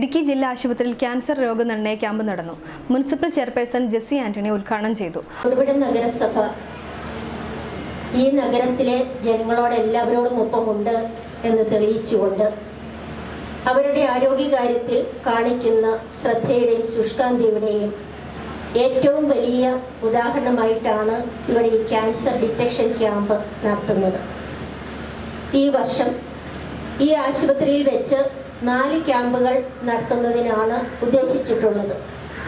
ഇടുക്കി ജില്ലാ ആശുപത്രിയിൽ ക്യാൻസർ രോഗനിർണയ ക്യാമ്പ് നടന്നു മുനിസിപ്പൽ ചെയർപേഴ്സൺ ജെസ്സി ആന്റണി ഉദ്ഘാടനം ചെയ്തു തൊടുപുഴ നഗരസഭ ഈ നഗരത്തിലെ ജനങ്ങളോട് എല്ലാവരോടും ഒപ്പമുണ്ട് എന്ന് തെളിയിച്ചുകൊണ്ട് അവരുടെ ആരോഗ്യകാര്യത്തിൽ കാണിക്കുന്ന ശ്രദ്ധയുടെയും ശുഷ്കാന്തിയുടെയും ഏറ്റവും വലിയ ഉദാഹരണമായിട്ടാണ് ഇവിടെ ഈ ക്യാൻസർ ഡിറ്റക്ഷൻ ക്യാമ്പ് നടത്തുന്നത് ഈ വർഷം ഈ ആശുപത്രിയിൽ വെച്ച് നാല് ക്യാമ്പുകൾ നടത്തുന്നതിനാണ് ഉദ്ദേശിച്ചിട്ടുള്ളത്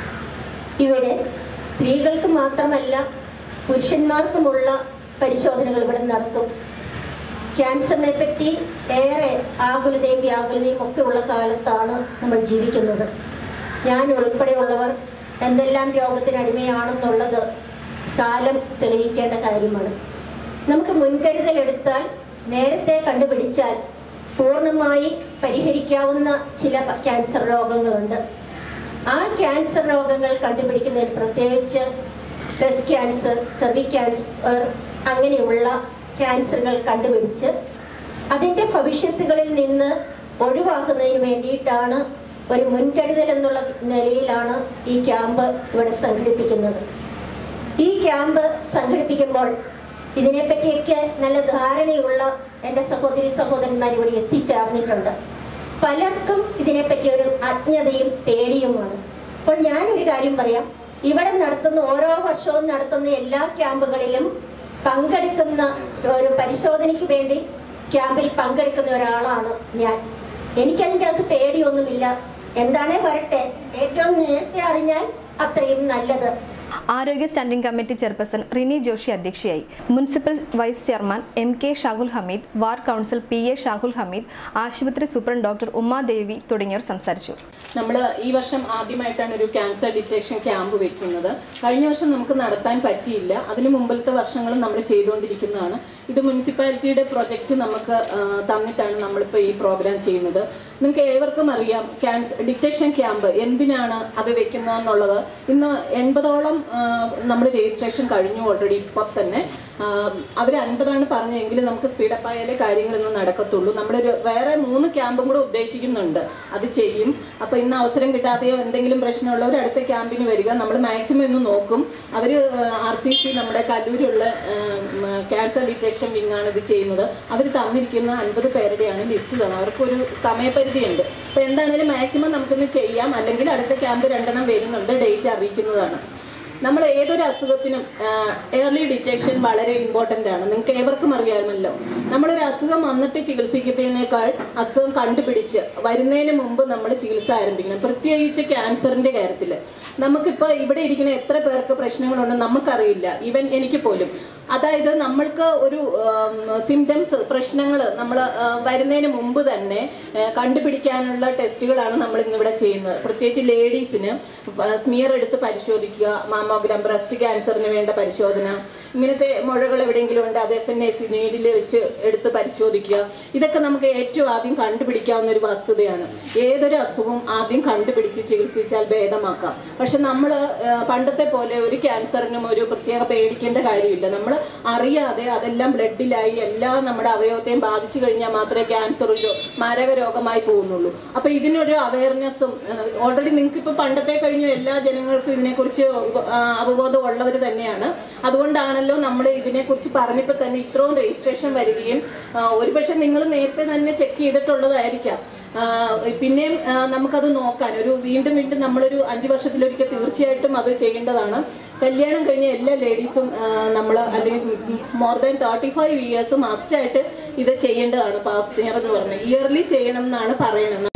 ഇവിടെ സ്ത്രീകൾക്ക് മാത്രമല്ല പുരുഷന്മാർക്കുമുള്ള പരിശോധനകൾ ഇവിടെ നടത്തും ക്യാൻസറിനെ പറ്റി ഏറെ ആകുലതയും വ്യാകുലതയും ഒക്കെ ഉള്ള കാലത്താണ് നമ്മൾ ജീവിക്കുന്നത് ഞാൻ ഉൾപ്പെടെയുള്ളവർ എന്തെല്ലാം രോഗത്തിന് അടിമയാണെന്നുള്ളത് കാലം തെളിയിക്കേണ്ട കാര്യമാണ് നമുക്ക് മുൻകരുതൽ എടുത്താൽ നേരത്തെ കണ്ടുപിടിച്ചാൽ പൂർണ്ണമായി പരിഹരിക്കാവുന്ന ചില ക്യാൻസർ രോഗങ്ങളുണ്ട് ആ ക്യാൻസർ രോഗങ്ങൾ കണ്ടുപിടിക്കുന്നതിൽ പ്രത്യേകിച്ച് ബ്രസ്റ്റ് ക്യാൻസർ സെർവി ക്യാൻസർ അങ്ങനെയുള്ള ക്യാൻസറുകൾ കണ്ടുപിടിച്ച് അതിൻ്റെ ഭവിഷ്യത്തുകളിൽ നിന്ന് ഒഴിവാക്കുന്നതിന് വേണ്ടിയിട്ടാണ് ഒരു മുൻകരുതൽ എന്നുള്ള നിലയിലാണ് ഈ ക്യാമ്പ് ഇവിടെ സംഘടിപ്പിക്കുന്നത് ഈ ക്യാമ്പ് സംഘടിപ്പിക്കുമ്പോൾ ഇതിനെപ്പറ്റിയൊക്കെ നല്ല ധാരണയുള്ള എൻ്റെ സഹോദരി സഹോദരന്മാർ ഇവിടെ എത്തിച്ചേർന്നിട്ടുണ്ട് പലർക്കും ഇതിനെപ്പറ്റി ഒരു അജ്ഞതയും പേടിയുമാണ് അപ്പോൾ ഞാനൊരു കാര്യം പറയാം ഇവിടെ നടത്തുന്ന ഓരോ വർഷവും നടത്തുന്ന എല്ലാ ക്യാമ്പുകളിലും പങ്കെടുക്കുന്ന ഒരു പരിശോധനയ്ക്ക് വേണ്ടി ക്യാമ്പിൽ പങ്കെടുക്കുന്ന ഒരാളാണ് ഞാൻ എനിക്കതിൻ്റെ അകത്ത് പേടിയൊന്നുമില്ല എന്താണേ വരട്ടെ ഏറ്റവും നേരത്തെ അറിഞ്ഞാൽ അത്രയും നല്ലത് ആരോഗ്യ standing committee chairperson Rini Joshi അധ്യക്ഷയായി municipal vice chairman M K Shahul Hameed ward council P A Shahul Hameed ആശുപത്രി സൂപ്രണ്ട് ഡോക്ടർ ഉമാദേവി തുടങ്ങിയവർ സംസാരിച്ചു നമ്മൾ ഈ വർഷം ആദ്യമായിട്ടാണ് ഒരു ക്യാൻസർ ഡിറ്റക്ഷൻ ക്യാമ്പ് വെക്കുന്നത് കഴിഞ്ഞ വർഷം നമുക്ക് നടത്താൻ പറ്റിയില്ല അതിന് മുമ്പിലത്തെ വർഷങ്ങളും നമ്മൾ ചെയ്തുകൊണ്ടിരിക്കുന്നതാണ് ഇത് മുനിസിപ്പാലിറ്റിയുടെ പ്രൊജക്റ്റ് നമുക്ക് ആ, തന്നിട്ടാണ് നമ്മളിപ്പോൾ ഈ പ്രോഗ്രാം ചെയ്യുന്നത് നിങ്ങൾക്ക് ഏവർക്കും അറിയാം ക്യാൻസർ ഡിറ്റക്ഷൻ ക്യാമ്പ് എന്തിനാണ് അത് വെക്കുന്നതെന്നുള്ളത് ഇന്ന് എൺപതോളം നമ്മൾ രജിസ്ട്രേഷൻ കഴിഞ്ഞു ഓൾറെഡി ഇപ്പം തന്നെ അവർ അൻപതാണ് പറഞ്ഞെങ്കിൽ നമുക്ക് സ്പീഡപ്പ് ആയാലേ കാര്യങ്ങളൊന്നും നടക്കത്തുള്ളൂ നമ്മളൊരു വേറെ മൂന്ന് ക്യാമ്പും കൂടെ ഉദ്ദേശിക്കുന്നുണ്ട് അത് ചെയ്യും അപ്പോൾ ഇന്ന് അവസരം കിട്ടാതെയോ എന്തെങ്കിലും പ്രശ്നമുള്ളവർ അടുത്ത ക്യാമ്പിന് വരിക നമ്മൾ മാക്സിമം ഇന്ന് നോക്കും അവർ ആർ സി സി നമ്മുടെ കല്ലൂരുള്ള ക്യാൻസർ ഡിറ്റക്ഷൻ വിങ് ആണ് ഇത് ചെയ്യുന്നത് അവർ തന്നിരിക്കുന്ന അൻപത് പേരുടെയാണ് ലിസ്റ്റ് തന്നെ അവർക്കൊരു സമയപരിധി ഉണ്ട് അപ്പോൾ എന്താണെങ്കിലും മാക്സിമം നമുക്കിന്ന് ചെയ്യാം അല്ലെങ്കിൽ അടുത്ത ക്യാമ്പ് രണ്ടെണ്ണം വരുന്നുണ്ട് ഡേറ്റ് അറിയിക്കുന്നതാണ് നമ്മൾ ഏതൊരു അസുഖത്തിനും ഏർലി ഡിറ്റക്ഷൻ വളരെ ഇമ്പോർട്ടൻ്റ് ആണ് നിങ്ങൾക്ക് ഏവർക്കും അറിയാമല്ലോ നമ്മളൊരു അസുഖം വന്നിട്ട് ചികിത്സിക്കുന്നതിനേക്കാൾ അസുഖം കണ്ടുപിടിച്ച് വരുന്നതിന് മുമ്പ് നമ്മൾ ചികിത്സ ആരംഭിക്കണം പ്രത്യേകിച്ച് ക്യാൻസറിന്റെ കാര്യത്തിൽ നമുക്കിപ്പോൾ ഇവിടെ ഇരിക്കുന്ന എത്ര പേർക്ക് പ്രശ്നങ്ങളുണ്ടെന്ന് നമുക്കറിയില്ല ഈവൻ എനിക്ക് പോലും അതായത് നമ്മൾക്ക് ഒരു സിംറ്റംസ് പ്രശ്നങ്ങൾ നമ്മൾ വരുന്നതിന് മുമ്പ് തന്നെ ആ, കണ്ടുപിടിക്കാനുള്ള ടെസ്റ്റുകളാണ് നമ്മൾ ഇന്നിവിടെ ചെയ്യുന്നത് പ്രത്യേകിച്ച് ലേഡീസിന് സ്മിയർ എടുത്ത് പരിശോധിക്കുക മാമോഗ്രാം ബ്രസ്റ്റ് ക്യാൻസറിന് വേണ്ട പരിശോധന ഇങ്ങനത്തെ മുഴകൾ എവിടെയെങ്കിലും ഉണ്ട് അത് F N A C needle വെച്ച് എടുത്ത് പരിശോധിക്കുക ഇതൊക്കെ നമുക്ക് ഏറ്റവും ആദ്യം കണ്ടുപിടിക്കാവുന്ന ഒരു വസ്തുതയാണ് ഏതൊരു അസുഖവും ആദ്യം കണ്ടുപിടിച്ച് ചികിത്സിച്ചാൽ ഭേദമാക്കാം പക്ഷെ നമ്മൾ പണ്ടത്തെ പോലെ ഒരു ക്യാൻസറിനും ഒരു പ്രത്യേക പേടിക്കേണ്ട കാര്യമില്ല നമ്മൾ അറിയാതെ അതെല്ലാം ബ്ലഡിലായി എല്ലാ നമ്മുടെ അവയവത്തെയും ബാധിച്ചു കഴിഞ്ഞാൽ മാത്രമേ ക്യാൻസർ ഒരു മാരക രോഗമായി പോകുന്നുള്ളൂ അപ്പൊ ഇതിനൊരു അവയർനെസ്സും ഓൾറെഡി നിങ്ങൾക്ക് ഇപ്പൊ പണ്ടത്തെ കഴിഞ്ഞു എല്ലാ ജനങ്ങൾക്കും ഇതിനെക്കുറിച്ച് ആ, അവബോധം ഉള്ളവർ തന്നെയാണ് അതുകൊണ്ടാണല്ലോ നമ്മൾ ഇതിനെക്കുറിച്ച് പറഞ്ഞപ്പോൾ തന്നെ ഇത്രയും രജിസ്ട്രേഷൻ വരികയും ആ, ഒരുപക്ഷെ നിങ്ങൾ നേരത്തെ തന്നെ ചെക്ക് ചെയ്തിട്ടുള്ളതായിരിക്കാം ആ, പിന്നെയും ആ, നമുക്കത് നോക്കാൻ ഒരു വീണ്ടും വീണ്ടും നമ്മളൊരു അഞ്ച് വർഷത്തിലൊരിക്കൽ തീർച്ചയായിട്ടും അത് ചെയ്യേണ്ടതാണ് കല്യാണം കഴിഞ്ഞ എല്ലാ ലേഡീസും നമ്മൾ അല്ലെങ്കിൽ more than thirty five years മസ്റ്റായിട്ട് ഇത് ചെയ്യേണ്ടതാണ് പാസ്റ്റിയർ എന്ന് പറഞ്ഞത് ഇയർലി ചെയ്യണം എന്നാണ് പറയുന്നത്